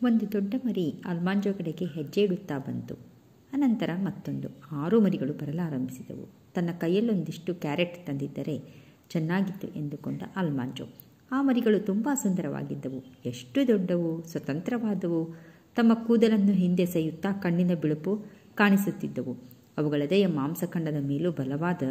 ಒಂದು ದೊಡ್ಡ ಮರಿ ಅಲ್ಮಾಂಜೋ ಕಡೆಗೆ ಹೆಜ್ಜೆ ಇಡುತ್ತಾ ಬಂತು ಅನಂತರ ಮತ್ತೊಂದು ಆರು ಮರಿಗಳು ಬರಲಾರಂಭಿಸಿದವು ತನ್ನ ಕೈಯಲ್ಲೊಂದಿಷ್ಟು ಕ್ಯಾರೆಟ್ ತಂದಿದ್ದರೆ ಚೆನ್ನಾಗಿತ್ತು ಎಂದುಕೊಂಡ ಅಲ್ಮಾಂಜೋ ಆ ಮರಿಗಳು ತುಂಬ ಸುಂದರವಾಗಿದ್ದವು ಎಷ್ಟು ದೊಡ್ಡವು ಸ್ವತಂತ್ರವಾದವು ತಮ್ಮ ಕೂದಲನ್ನು ಹಿಂದೆ ಸೆಯುತ್ತಾ ಕಣ್ಣಿನ ಬಿಳುಪು ಕಾಣಿಸುತ್ತಿದ್ದವು ಅವುಗಳದೆಯ ಮಾಂಸಖಂಡದ ಮೇಲೂ ಬಲವಾದ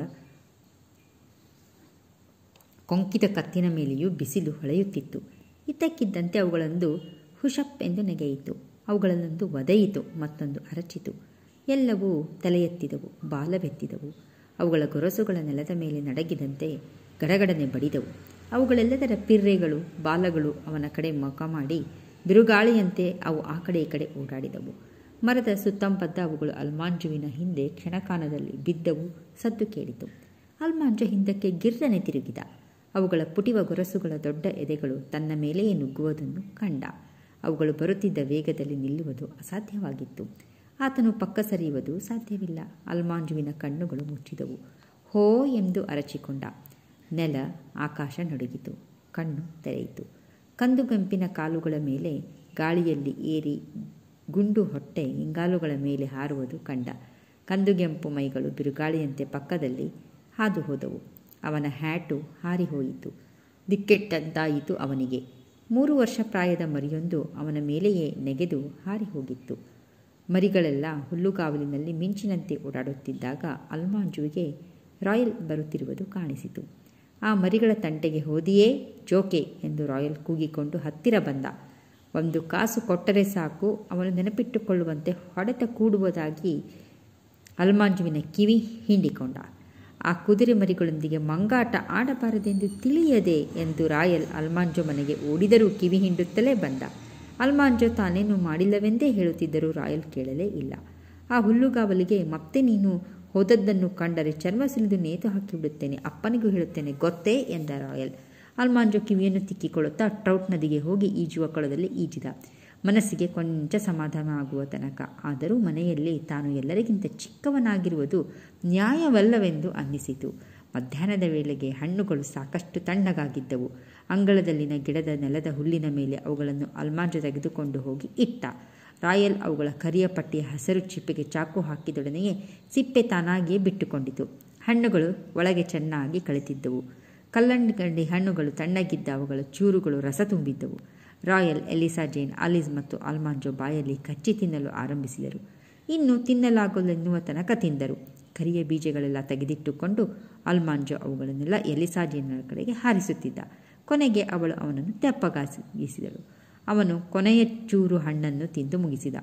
ಕೊಂಕಿದ ಕತ್ತಿನ ಮೇಲೆಯೂ ಬಿಸಿಲು ಹೊಳೆಯುತ್ತಿತ್ತು ಇದ್ದಕ್ಕಿದ್ದಂತೆ ಅವುಗಳೊಂದು ಹುಷಪ್ ಎಂದು ನೆಗೆಯಿತು ಅವುಗಳಲ್ಲೊಂದು ಒದೆಯಿತು ಮತ್ತೊಂದು ಅರಚಿತು ಎಲ್ಲವೂ ತಲೆ ಎತ್ತಿದವು ಬಾಲವೆತ್ತಿದವು ಅವುಗಳ ಗೊರಸುಗಳ ನೆಲದ ಮೇಲೆ ನಡಗಿದಂತೆ ಗಡಗಡನೆ ಬಡಿದವು ಅವುಗಳೆಲ್ಲದರ ಪಿರ್ರೆಗಳು ಬಾಲಗಳು ಅವನ ಕಡೆ ಮುಖ ಮಾಡಿ ಬಿರುಗಾಳಿಯಂತೆ ಅವು ಆ ಕಡೆ ಈ ಕಡೆ ಓಡಾಡಿದವು ಮರದ ಸುತ್ತಂಬದ್ದ ಅವುಗಳು ಅಲ್ಮಾಂಜುವಿನ ಹಿಂದೆ ಕ್ಷಣಕಾಲದಲ್ಲಿ ಬಿದ್ದವು ಸದ್ದು ಕೇಳಿತು ಅಲ್ಮಾಂಜು ಹಿಂದಕ್ಕೆ ಗಿರ್ರನೆ ತಿರುಗಿದ ಅವುಗಳ ಪುಟಿವ ಗೊರಸುಗಳ ದೊಡ್ಡ ಎದೆಗಳು ತನ್ನ ಮೇಲೆಯೇ ನುಗ್ಗುವುದನ್ನು ಕಂಡ ಅವುಗಳು ಬರುತ್ತಿದ್ದ ವೇಗದಲ್ಲಿ ನಿಲ್ಲುವುದು ಅಸಾಧ್ಯವಾಗಿತ್ತು ಆತನು ಪಕ್ಕ ಸರಿಯುವುದು ಸಾಧ್ಯವಿಲ್ಲ ಅಲ್ಮಾಂಜುವಿನ ಕಣ್ಣುಗಳು ಮುಚ್ಚಿದವು ಹೋ ಎಂದು ಅರಚಿಕೊಂಡ ನೆಲ ಆಕಾಶ ನಡುಗಿತು ಕಣ್ಣು ತೆರೆಯಿತು ಕಂದುಗಂಪಿನ ಕಾಲುಗಳ ಮೇಲೆ ಗಾಳಿಯಲ್ಲಿ ಏರಿ ಗುಂಡು ಹೊಟ್ಟೆ ಇಂಗಾಲುಗಳ ಮೇಲೆ ಹಾರುವುದು ಕಂಡ ಕಂದುಗೆಂಪು ಮೈಗಳು ಬಿರುಗಾಳಿಯಂತೆ ಪಕ್ಕದಲ್ಲಿ ಹಾದು ಹೋದವು ಅವನ ಹ್ಯಾಟು ಹಾರಿ ಹೋಯಿತು ದಿಕ್ಕೆಟ್ಟಂತಾಯಿತು ಅವನಿಗೆ ಮೂರು ವರ್ಷ ಪ್ರಾಯದ ಮರಿಯೊಂದು ಅವನ ಮೇಲೆಯೇ ನೆಗೆದು ಹಾರಿ ಹೋಗಿತ್ತು ಮರಿಗಳೆಲ್ಲ ಹುಲ್ಲುಗಾವಲಿನಲ್ಲಿ ಮಿಂಚಿನಂತೆ ಓಡಾಡುತ್ತಿದ್ದಾಗ ಅಲ್ಮಾಂಜುವಿಗೆ ರಾಯಲ್ ಬರುತ್ತಿರುವುದು ಕಾಣಿಸಿತು ಆ ಮರಿಗಳ ತಂಟೆಗೆ ಹೋದಿಯೇ ಜೋಕೆ ಎಂದು ರಾಯಲ್ ಕೂಗಿಕೊಂಡು ಹತ್ತಿರ ಬಂದ ಒಂದು ಕಾಸು ಕೊಟ್ಟರೆ ಸಾಕು ಅವನು ನೆನಪಿಟ್ಟುಕೊಳ್ಳುವಂತೆ ಹೊಡೆತ ಕೂಡುವುದಾಗಿ ಅಲ್ಮಾಂಜುವಿನ ಕಿವಿ ಹಿಂಡಿಕೊಂಡ ಆ ಕುದುರೆ ಮರಿಗಳೊಂದಿಗೆ ಮಂಗಾಟ ಆಡಬಾರದೆಂದು ತಿಳಿಯದೆ ಎಂದು ರಾಯಲ್ ಅಲ್ಮಾಂಜೋ ಮನೆಗೆ ಓಡಿದರೂ ಕಿವಿ ಹಿಂಡುತ್ತಲೇ ಬಂದ ಅಲ್ಮಾಂಜೋ ತಾನೇನು ಮಾಡಿಲ್ಲವೆಂದೇ ಹೇಳುತ್ತಿದ್ದರೂ ರಾಯಲ್ ಕೇಳಲೇ ಇಲ್ಲ ಆ ಹುಲ್ಲುಗಾವಲಿಗೆ ಮತ್ತೆ ನೀನು ಹೋದದ್ದನ್ನು ಕಂಡರೆ ಚರ್ಮ ಸುಲಿದು ನೇತು ಹಾಕಿಬಿಡುತ್ತೇನೆ ಅಪ್ಪನಿಗೂ ಹೇಳುತ್ತೇನೆ ಗೊತ್ತೇ ಎಂದ ರಾಯಲ್ ಅಲ್ಮಾಂಜೋ ಕಿವಿಯನ್ನು ತಿಕ್ಕಿಕೊಳ್ಳುತ್ತಾ ಟ್ರೌಟ್ ನದಿಗೆ ಹೋಗಿ ಈಜುವ ಕೊಳದಲ್ಲಿ ಈಜಿದ ಮನಸ್ಸಿಗೆ ಕೊಂಚ ಸಮಾಧಾನ ಆಗುವ ತನಕ ಆದರೂ ಮನೆಯಲ್ಲಿ ತಾನು ಎಲ್ಲರಿಗಿಂತ ಚಿಕ್ಕವನಾಗಿರುವುದು ನ್ಯಾಯವಲ್ಲವೆಂದು ಅನ್ನಿಸಿತು ಮಧ್ಯಾಹ್ನದ ವೇಳೆಗೆ ಹಣ್ಣುಗಳು ಸಾಕಷ್ಟು ತಣ್ಣಗಾಗಿದ್ದವು ಅಂಗಳದಲ್ಲಿನ ಗಿಡದ ನೆಲದ ಹುಲ್ಲಿನ ಮೇಲೆ ಅವುಗಳನ್ನು ಅಲ್ಮಾಂಜೋ ತೆಗೆದುಕೊಂಡು ಹೋಗಿ ಇಟ್ಟ ರಾಯಲ್ ಅವುಗಳ ಕರಿಯ ಪಟ್ಟಿಯ ಹಸಿರು ಚಿಪ್ಪೆಗೆ ಚಾಕು ಹಾಕಿದೊಡನೆಯೇ ಸಿಪ್ಪೆ ತಾನಾಗಿಯೇ ಬಿಟ್ಟುಕೊಂಡಿತು ಹಣ್ಣುಗಳು ಒಳಗೆ ಚೆನ್ನಾಗಿ ಕಳಿತಿದ್ದವು ಕಲ್ಲಂಗಡಿ ಹಣ್ಣುಗಳು ತಣ್ಣಗಿದ್ದ ಅವುಗಳ ಚೂರುಗಳು ರಸ ತುಂಬಿದ್ದವು ರಾಯಲ್ ಎಲಿಸಾ ಜೇನ್ ಆಲಿಸ್ ಮತ್ತು ಅಲ್ಮಾಂಜೋ ಬಾಯಲ್ಲಿ ಕಚ್ಚಿ ತಿನ್ನಲು ಆರಂಭಿಸಿದರು ಇನ್ನು ತಿನ್ನಲಾಗಲೆನ್ನುವ ತನಕ ತಿಂದರು ಕರಿಯ ಬೀಜಗಳೆಲ್ಲ ತೆಗೆದಿಟ್ಟುಕೊಂಡು ಅಲ್ಮಾಂಜೋ ಅವುಗಳನ್ನೆಲ್ಲ ಎಲಿಸಾ ಜೇನರ ಕಡೆಗೆ ಹಾರಿಸುತ್ತಿದ್ದ ಕೊನೆಗೆ ಅವಳು ಅವನನ್ನು ತೆಪ್ಪಗಾಗಿಸಿದಳು ಅವನು ಕೊನೆಯ ಚೂರು ಹಣ್ಣನ್ನು ತಿಂದು ಮುಗಿಸಿದ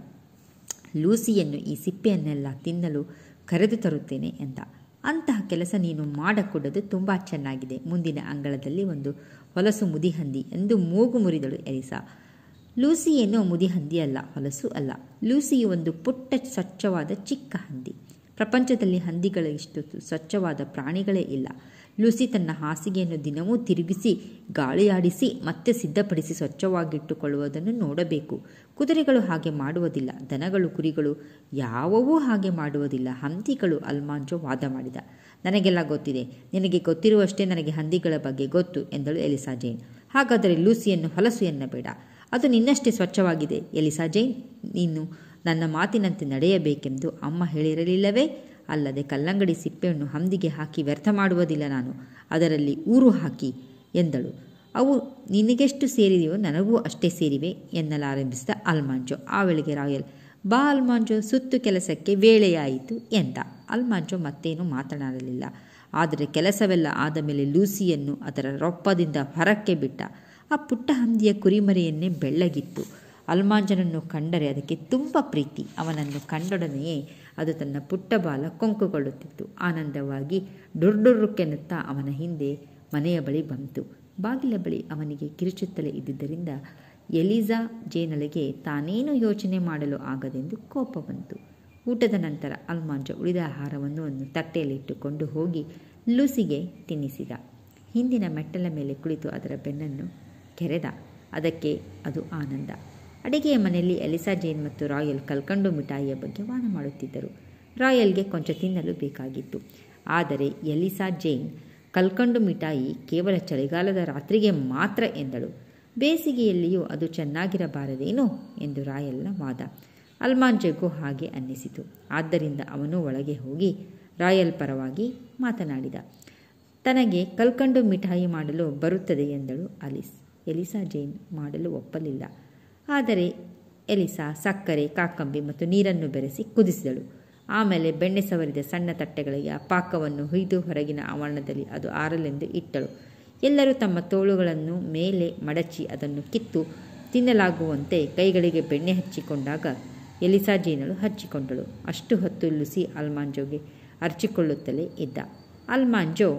ಲೂಸಿಯನ್ನು ಈ ಸಿಪ್ಪೆಯನ್ನೆಲ್ಲ ತಿನ್ನಲು ಕರೆದು ತರುತ್ತೇನೆ ಎಂದ ಅಂತಹ ಕೆಲಸ ನೀನು ಮಾಡಕೂಡದು ತುಂಬ ಚೆನ್ನಾಗಿದೆ ಮುಂದಿನ ಅಂಗಳದಲ್ಲಿ ಒಂದು ಹೊಲಸು ಮುದಿಹಂದಿ ಎಂದು ಮೂಗು ಮುರಿದಳು ಎಲಿಸಾ ಲೂಸಿ ಏನೋ ಮುದಿಹಂದಿ ಅಲ್ಲ ಹೊಲಸು ಅಲ್ಲ ಲೂಸಿಯು ಒಂದು ಪುಟ್ಟ ಸ್ವಚ್ಛವಾದ ಚಿಕ್ಕ ಹಂದಿ ಪ್ರಪಂಚದಲ್ಲಿ ಹಂದಿಗಳ ಇಷ್ಟು ಸ್ವಚ್ಛವಾದ ಪ್ರಾಣಿಗಳೇ ಇಲ್ಲ ಲೂಸಿ ತನ್ನ ಹಾಸಿಗೆಯನ್ನು ದಿನವೂ ತಿರುಗಿಸಿ ಗಾಳಿಯಾಡಿಸಿ ಮತ್ತೆ ಸಿದ್ಧಪಡಿಸಿ ಸ್ವಚ್ಛವಾಗಿಟ್ಟುಕೊಳ್ಳುವುದನ್ನು ನೋಡಬೇಕು ಕುದುರೆಗಳು ಹಾಗೆ ಮಾಡುವುದಿಲ್ಲ ದನಗಳು ಕುರಿಗಳು ಯಾವವೂ ಹಾಗೆ ಮಾಡುವುದಿಲ್ಲ ಹಂದಿಗಳು ಅಲ್ಮಾಂಜೋ ವಾದ ಮಾಡಿದ ನನಗೆಲ್ಲ ಗೊತ್ತಿದೆ ನಿನಗೆ ಗೊತ್ತಿರುವಷ್ಟೇ ನನಗೆ ಹಂದಿಗಳ ಬಗ್ಗೆ ಗೊತ್ತು ಎಂದಳು ಎಲಿಸಾ ಜೈನ್ ಹಾಗಾದರೆ ಲೂಸಿಯನ್ನು ಹೊಲಸು ಎನ್ನಬೇಡ ಅದು ನಿನ್ನಷ್ಟೇ ಸ್ವಚ್ಛವಾಗಿದೆ ಎಲಿಸಾ ಜೈನ್ ನೀನು ನನ್ನ ಮಾತಿನಂತೆ ನಡೆಯಬೇಕೆಂದು ಅಮ್ಮ ಹೇಳಿರಲಿಲ್ಲವೇ ಅಲ್ಲದೆ ಕಲ್ಲಂಗಡಿ ಸಿಪ್ಪೆಯನ್ನು ಹಂದಿಗೆ ಹಾಕಿ ವ್ಯರ್ಥ ಮಾಡುವುದಿಲ್ಲ ನಾನು ಅದರಲ್ಲಿ ಊರು ಹಾಕಿ ಎಂದಳು ಅವು ನಿನಗೆಷ್ಟು ಸೇರಿದೆಯೋ ನನಗೂ ಅಷ್ಟೇ ಸೇರಿವೆ ಎನ್ನಲಾರಂಭಿಸಿದ ಅಲ್ಮಾಂಜೋ ಆ ವೇಳೆಗೆ ರಾಯಲ್ ಬಾ ಅಲ್ಮಾಂಜೋ ಸುತ್ತು ಕೆಲಸಕ್ಕೆ ವೇಳೆಯಾಯಿತು ಎಂದ ಅಲ್ಮಾಂಜೋ ಮತ್ತೇನು ಮಾತನಾಡಲಿಲ್ಲ ಆದರೆ ಕೆಲಸವೆಲ್ಲ ಆದ ಮೇಲೆ ಲೂಸಿಯನ್ನು ಅದರ ರೊಪ್ಪದಿಂದ ಹೊರಕ್ಕೆ ಬಿಟ್ಟ ಆ ಪುಟ್ಟ ಹಂದಿಯ ಕುರಿಮರಿಯನ್ನೇ ಬೆಳ್ಳಗಿತ್ತು ಅಲ್ಮಾಂಜನನ್ನು ಕಂಡರೆ ಅದಕ್ಕೆ ತುಂಬ ಪ್ರೀತಿ ಅವನನ್ನು ಕಂಡೊಡನೆಯೇ ಅದು ತನ್ನ ಪುಟ್ಟ ಬಾಲ ಕೊಂಕುಗೊಳ್ಳುತ್ತಿತ್ತು ಆನಂದವಾಗಿ ಡುರ್ಡುರ್ರುಕ್ಕೆನ್ನುತ್ತಾ ಅವನ ಹಿಂದೆ ಮನೆಯ ಬಳಿ ಬಂತು ಬಾಗಿಲ ಬಳಿ ಅವನಿಗೆ ಕಿರುಚುತ್ತಲೇ ಇದ್ದುದರಿಂದ ಎಲಿಜಾ ಜೇನಳಿಗೆ ತಾನೇನು ಯೋಚನೆ ಮಾಡಲು ಆಗದೆಂದು ಕೋಪ ಬಂತು ಊಟದ ನಂತರ ಅಲ್ಮಾಂಜ ಉಳಿದ ಆಹಾರವನ್ನು ಒಂದು ತಟ್ಟೆಯಲ್ಲಿಟ್ಟುಕೊಂಡು ಹೋಗಿ ಲೂಸಿಗೆ ತಿನ್ನಿಸಿದ ಹಿಂದಿನ ಮೆಟ್ಟಲ ಮೇಲೆ ಕುಳಿತು ಅದರ ಬೆನ್ನನ್ನು ಕೆರೆದ ಅದಕ್ಕೆ ಅದು ಆನಂದ ಅಡಿಗೆಯ ಮನೆಯಲ್ಲಿ ಎಲಿಸಾ ಜೇನ್ ಮತ್ತು ರಾಯಲ್ ಕಲ್ಕಂಡು ಮಿಠಾಯಿಯ ಬಗ್ಗೆ ವಾದ ಮಾಡುತ್ತಿದ್ದರು ರಾಯಲ್ಗೆ ಕೊಂಚ ತಿನ್ನಲು ಬೇಕಾಗಿತ್ತು ಆದರೆ ಎಲಿಸಾ ಜೇನ್ ಕಲ್ಕಂಡು ಮಿಠಾಯಿ ಕೇವಲ ಚಳಿಗಾಲದ ರಾತ್ರಿಗೆ ಮಾತ್ರ ಎಂದಳು ಬೇಸಿಗೆಯಲ್ಲಿಯೂ ಅದು ಚೆನ್ನಾಗಿರಬಾರದೇನೋ ಎಂದು ರಾಯಲ್ನ ವಾದ ಅಲ್ಮಾಂಜೆಗೂ ಹಾಗೆ ಅನ್ನಿಸಿತು ಆದ್ದರಿಂದ ಅವನು ಒಳಗೆ ಹೋಗಿ ರಾಯಲ್ ಪರವಾಗಿ ಮಾತನಾಡಿದ ತನಗೆ ಕಲ್ಕಂಡು ಮಿಠಾಯಿ ಮಾಡಲು ಬರುತ್ತದೆ ಎಂದಳು ಅಲಿಸ್ ಎಲಿಸಾ ಜೈನ್ ಮಾಡಲು ಒಪ್ಪಲಿಲ್ಲ ಆದರೆ ಎಲಿಸಾ ಸಕ್ಕರೆ ಕಾಕಂಬಿ ಮತ್ತು ನೀರನ್ನು ಬೆರೆಸಿ ಕುದಿಸಿದಳು ಆಮೇಲೆ ಬೆಣ್ಣೆ ಸವರಿದ ಸಣ್ಣ ತಟ್ಟೆಗಳಿಗೆ ಆ ಪಾಕವನ್ನು ಹುಯ್ದು ಹೊರಗಿನ ಆವರಣದಲ್ಲಿ ಅದು ಆರಲೆಂದು ಇಟ್ಟಳು ಎಲ್ಲರೂ ತಮ್ಮ ತೋಳುಗಳನ್ನು ಮೇಲೆ ಮಡಚಿ ಅದನ್ನು ಕಿತ್ತು ತಿನ್ನಲಾಗುವಂತೆ ಕೈಗಳಿಗೆ ಬೆಣ್ಣೆ ಹಚ್ಚಿಕೊಂಡಾಗ ಎಲಿಸಾ ಜೀನಳು ಹಚ್ಚಿಕೊಂಡಳು ಅಷ್ಟು ಹೊತ್ತು ಲುಸಿ ಅಲ್ಮಾಂಜೋಗೆ ಅರ್ಚಿಕೊಳ್ಳುತ್ತಲೇ ಇದ್ದ ಅಲ್ಮಾಂಜೋ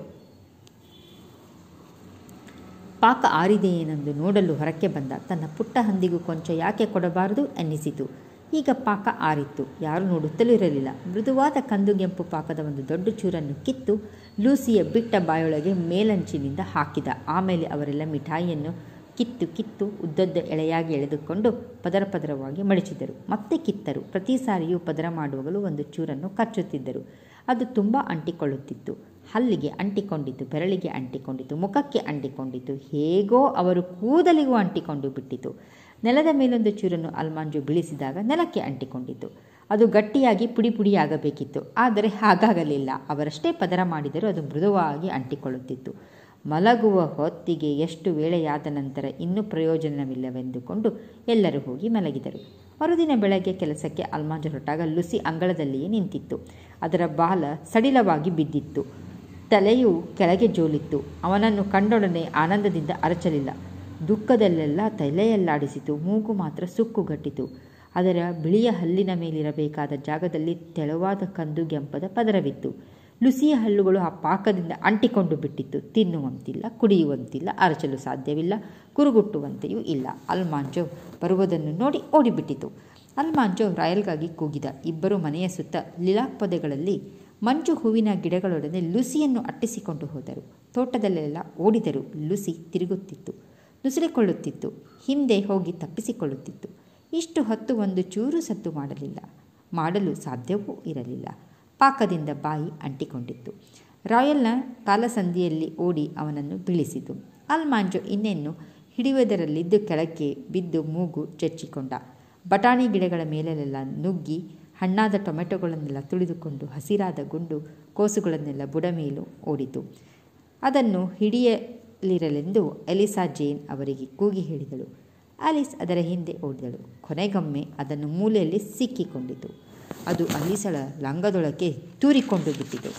ಪಾಕ ಆರಿದೆಯೇನೆಂದು ನೋಡಲು ಹೊರಕ್ಕೆ ಬಂದ ತನ್ನ ಪುಟ್ಟ ಹಂದಿಗೂ ಕೊಂಚ ಯಾಕೆ ಕೊಡಬಾರದು ಎನ್ನಿಸಿತು ಈಗ ಪಾಕ ಆರಿತ್ತು ಯಾರೂ ನೋಡುತ್ತಲೂ ಇರಲಿಲ್ಲ ಮೃದುವಾದ ಕಂದುಗೆಂಪು ಪಾಕದ ಒಂದು ದೊಡ್ಡ ಚೂರನ್ನು ಕಿತ್ತು ಲೂಸಿಯ ಬಿಟ್ಟ ಬಾಯೊಳಗೆ ಮೇಲಂಚಿನಿಂದ ಹಾಕಿದ ಆಮೇಲೆ ಅವರೆಲ್ಲ ಮಿಠಾಯಿಯನ್ನು ಕಿತ್ತು ಕಿತ್ತು ಉದ್ದದ್ದ ಎಳೆಯಾಗಿ ಎಳೆದುಕೊಂಡು ಪದರ ಪದರವಾಗಿ ಮಡಿಚಿದರು ಮತ್ತೆ ಕಿತ್ತರು ಪ್ರತಿ ಸಾರಿಯೂ ಪದರ ಮಾಡುವಾಗಲೂ ಒಂದು ಚೂರನ್ನು ಕಚ್ಚುತ್ತಿದ್ದರು ಅದು ತುಂಬ ಅಂಟಿಕೊಳ್ಳುತ್ತಿತ್ತು ಹಲ್ಲಿಗೆ ಅಂಟಿಕೊಂಡಿತು ಬೆರಳಿಗೆ ಅಂಟಿಕೊಂಡಿತು ಮುಖಕ್ಕೆ ಅಂಟಿಕೊಂಡಿತು ಹೇಗೋ ಅವರು ಕೂದಲಿಗೂ ಅಂಟಿಕೊಂಡು ಬಿಟ್ಟಿತು ನೆಲದ ಮೇಲೊಂದು ಚೂರನ್ನು ಅಲ್ಮಾಂಜು ಬೀಳಿಸಿದಾಗ ನೆಲಕ್ಕೆ ಅಂಟಿಕೊಂಡಿತು ಅದು ಗಟ್ಟಿಯಾಗಿ ಪುಡಿ ಪುಡಿಯಾಗಬೇಕಿತ್ತು ಆದರೆ ಹಾಗಾಗಲಿಲ್ಲ ಅವರಷ್ಟೇ ಪದರ ಮಾಡಿದರೂ ಅದು ಮೃದುವಾಗಿ ಅಂಟಿಕೊಳ್ಳುತ್ತಿತ್ತು ಮಲಗುವ ಹೊತ್ತಿಗೆ ಎಷ್ಟು ವೇಳೆಯಾದ ನಂತರ ಇನ್ನೂ ಪ್ರಯೋಜನವಿಲ್ಲವೆಂದುಕೊಂಡು ಎಲ್ಲರೂ ಹೋಗಿ ಮಲಗಿದರು ಮರುದಿನ ಬೆಳಗ್ಗೆ ಕೆಲಸಕ್ಕೆ ಅಲ್ಮಾಂಜು ಹೊರಟಾಗ ಲುಸಿ ಅಂಗಳದಲ್ಲಿಯೇ ನಿಂತಿತ್ತು ಅದರ ಬಾಲ ಸಡಿಲವಾಗಿ ಬಿದ್ದಿತ್ತು ತಲೆಯು ಕೆಳಗೆ ಜೋಲಿತ್ತು ಅವನನ್ನು ಕಂಡೊಡನೆ ಆನಂದದಿಂದ ಅರಚಲಿಲ್ಲ ದುಃಖದಲ್ಲೆಲ್ಲ ತಲೆಯಲ್ಲಾಡಿಸಿತು ಮೂಗು ಮಾತ್ರ ಸುಕ್ಕುಗಟ್ಟಿತು ಅದರ ಬಿಳಿಯ ಹಲ್ಲಿನ ಮೇಲಿರಬೇಕಾದ ಜಾಗದಲ್ಲಿ ತೆಳುವಾದ ಕಂದುಗೆಂಪದ ಪದರವಿತ್ತು ಲುಸಿಯ ಹಲ್ಲುಗಳು ಆ ಪಾಕದಿಂದ ಅಂಟಿಕೊಂಡು ಬಿಟ್ಟಿತ್ತು ತಿನ್ನುವಂತಿಲ್ಲ ಕುಡಿಯುವಂತಿಲ್ಲ ಅರಚಲು ಸಾಧ್ಯವಿಲ್ಲ ಕುರುಗುಟ್ಟುವಂತೆಯೂ ಇಲ್ಲ ಅಲ್ಮಾಂಜೋ ಬರುವುದನ್ನು ನೋಡಿ ಓಡಿಬಿಟ್ಟಿತು ಅಲ್ಮಾಂಜೋ ರಾಯಲ್ಗಾಗಿ ಕೂಗಿದ ಇಬ್ಬರು ಮನೆಯ ಸುತ್ತ ಲಿಲಾಕ್ ಪೊದೆಗಳಲ್ಲಿ ಮಂಜು ಹೂವಿನ ಗಿಡಗಳೊಡನೆ ಲುಸಿಯನ್ನು ಅಟ್ಟಿಸಿಕೊಂಡು ಹೋದರು ತೋಟದಲ್ಲೆಲ್ಲ ಓಡಿದರು ಲುಸಿ ತಿರುಗುತ್ತಿತ್ತು ನುಸುಳಿಕೊಳ್ಳುತ್ತಿತ್ತು ಹಿಂದೆ ಹೋಗಿ ತಪ್ಪಿಸಿಕೊಳ್ಳುತ್ತಿತ್ತು ಇಷ್ಟು ಹೊತ್ತು ಒಂದು ಚೂರು ಸತ್ತು ಮಾಡಲಿಲ್ಲ ಮಾಡಲು ಸಾಧ್ಯವೂ ಇರಲಿಲ್ಲ ಪಾಕದಿಂದ ಬಾಯಿ ಅಂಟಿಕೊಂಡಿತ್ತು ರಾಯಲ್ನ ಕಾಲಸಂಧಿಯಲ್ಲಿ ಓಡಿ ಅವನನ್ನು ಬೀಳಿಸಿತು ಅಲ್ಮಾಂಜೋ ಇನ್ನೇನು ಹಿಡಿಯುವುದರಲ್ಲಿದ್ದು ಕೆಳಕ್ಕೆ ಬಿದ್ದು ಮೂಗು ಚಚ್ಚಿಕೊಂಡ ಬಟಾಣಿ ಗಿಡಗಳ ಮೇಲೆಲ್ಲ ನುಗ್ಗಿ ಹಣ್ಣಾದ ಟೊಮೆಟೊಗಳನ್ನೆಲ್ಲ ತುಳಿದುಕೊಂಡು ಹಸಿರಾದ ಗುಂಡು ಕೋಸುಗಳನ್ನೆಲ್ಲ ಬುಡ ಮೇಲೂ ಓಡಿತು ಅದನ್ನು ಹಿಡಿಯಲಿರಲೆಂದು ಎಲಿಸಾ ಜೇನ್ ಅವರಿಗೆ ಕೂಗಿ ಹೇಳಿದಳು ಆಲಿಸ್ ಅದರ ಹಿಂದೆ ಓಡಿದಳು ಕೊನೆಗೊಮ್ಮೆ ಅದನ್ನು ಮೂಲೆಯಲ್ಲಿ ಸಿಕ್ಕಿಕೊಂಡಿತು ಅದು ಅಲಿಸಳ ಲಂಗದೊಳಗೆ ತೂರಿಕೊಂಡು ಬಿಟ್ಟಿತು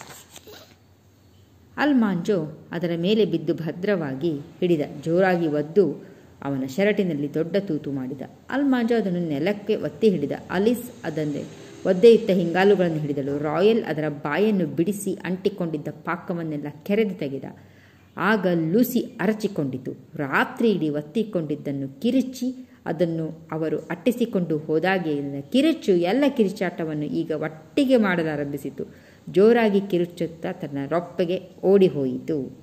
ಅಲ್ಮಾಂಜೋ ಅದರ ಮೇಲೆ ಬಿದ್ದು ಭದ್ರವಾಗಿ ಹಿಡಿದ ಜೋರಾಗಿ ಒದ್ದು ಅವನ ಶರಟಿನಲ್ಲಿ ದೊಡ್ಡ ತೂತು ಮಾಡಿದ ಅಲ್ಮಾಂಜೋ ಅದನ್ನು ನೆಲಕ್ಕೆ ಒತ್ತಿ ಹಿಡಿದ ಅಲಿಸ್ ಅದನ್ನೇ ಒದ್ದೆ ಇಟ್ಟ ಹಿಂಗಾಲುಗಳನ್ನು ಹಿಡಿದಳು ರಾಯಲ್ ಅದರ ಬಾಯನ್ನು ಬಿಡಿಸಿ ಅಂಟಿಕೊಂಡಿದ್ದ ಪಾಕವನ್ನೆಲ್ಲ ಕೆರೆದು ತೆಗೆದ ಆಗ ಲೂಸಿ ಅರಚಿಕೊಂಡಿತು ರಾತ್ರಿ ಇಡೀ ಒತ್ತಿಕೊಂಡಿದ್ದನ್ನು ಕಿರಿಚಿ ಅದನ್ನು ಅವರು ಅಟ್ಟಿಸಿಕೊಂಡು ಹೋದಾಗೆ ಕಿರುಚು ಎಲ್ಲ ಕಿರಿಚಾಟವನ್ನು ಈಗ ಒಟ್ಟಿಗೆ ಮಾಡಲಾರಂಭಿಸಿತು ಜೋರಾಗಿ ಕಿರುಚುತ್ತಾ ತನ್ನ ರೊಪ್ಪಗೆ ಓಡಿ ಹೋಯಿತು